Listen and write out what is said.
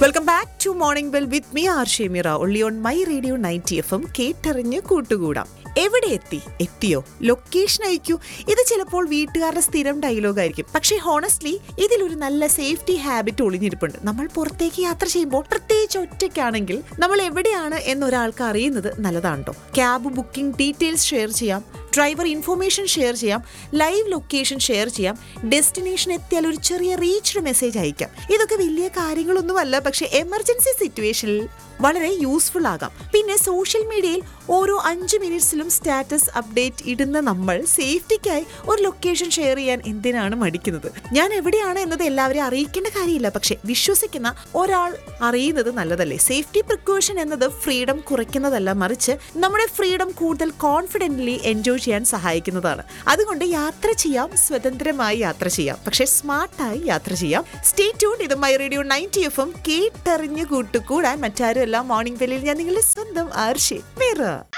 welcome back to morning bell with me R Shemira only on my radio ninety F M കേട്ടറിഞ്ഞ് കൂട്ടുകൂടാം എവിടെ എത്തി എത്തിയോ ലൊക്കേഷൻ അയക്കൂ ഇത് ചിലപ്പോൾ വീട്ടുകാരുടെ സ്ഥിരം ഡയലോഗ് ആയിരിക്കും പക്ഷേ ഹോണസ്റ്റ്ലി ഇതിലൊരു നല്ല സേഫ്റ്റി ഹാബിറ്റ് ഒളിഞ്ഞിരിപ്പുണ്ട് നമ്മൾ പുറത്തേക്ക് യാത്ര ചെയ്യുമ്പോൾ പ്രത്യേകിച്ച് ഒറ്റയ്ക്കാണെങ്കിൽ നമ്മൾ എവിടെയാണ് എന്നൊരാൾക്ക് അറിയുന്നത് നല്ലതാണ് കേട്ടോ ക്യാബ് ബുക്കിംഗ് ഡീറ്റെയിൽസ് ഷെയർ ചെയ്യാം ഡ്രൈവർ ഇൻഫർമേഷൻ ഷെയർ ചെയ്യാം ലൈവ് ലൊക്കേഷൻ ഷെയർ ചെയ്യാം ഡെസ്റ്റിനേഷൻ എത്തിയാൽ ഒരു ചെറിയ റീച്ച്ഡ് മെസ്സേജ് അയക്കാം ഇതൊക്കെ വലിയ കാര്യങ്ങളൊന്നുമല്ല പക്ഷേ എമർജൻസി സിറ്റുവേഷനിൽ വളരെ യൂസ്ഫുൾ ആകാം പിന്നെ സോഷ്യൽ മീഡിയയിൽ ഓരോ അഞ്ച് മിനിറ്റ്സിലും സ്റ്റാറ്റസ് അപ്ഡേറ്റ് ഇടുന്ന നമ്മൾ സേഫ്റ്റിക്കായി ഒരു ലൊക്കേഷൻ ഷെയർ ചെയ്യാൻ എന്തിനാണ് മടിക്കുന്നത് ഞാൻ എവിടെയാണ് എന്നത് എല്ലാവരെയും അറിയിക്കേണ്ട കാര്യമില്ല പക്ഷേ വിശ്വസിക്കുന്ന ഒരാൾ അറിയുന്നത് നല്ലതല്ലേ സേഫ്റ്റി പ്രിക്കോഷൻ എന്നത് ഫ്രീഡം കുറയ്ക്കുന്നതല്ല മറിച്ച് നമ്മുടെ ഫ്രീഡം കൂടുതൽ കോൺഫിഡൻ്റ്ലി എൻജോയ് ചെയ്യാൻ സഹായിക്കുന്നതാണ് അതുകൊണ്ട് യാത്ര ചെയ്യാം സ്വതന്ത്രമായി യാത്ര ചെയ്യാം പക്ഷേ സ്മാർട്ടായി യാത്ര ചെയ്യാം സ്റ്റേ ട്യൂൺ ഇത് my radio ninety F M കേട്ടറിഞ്ഞു കൂട്ടുകൂടാൻ മറ്റാരും എല്ലാം മോർണിംഗ് വെല്ലിൽ ഞാൻ നിങ്ങളുടെ സ്വന്തം ആർഷി മിറ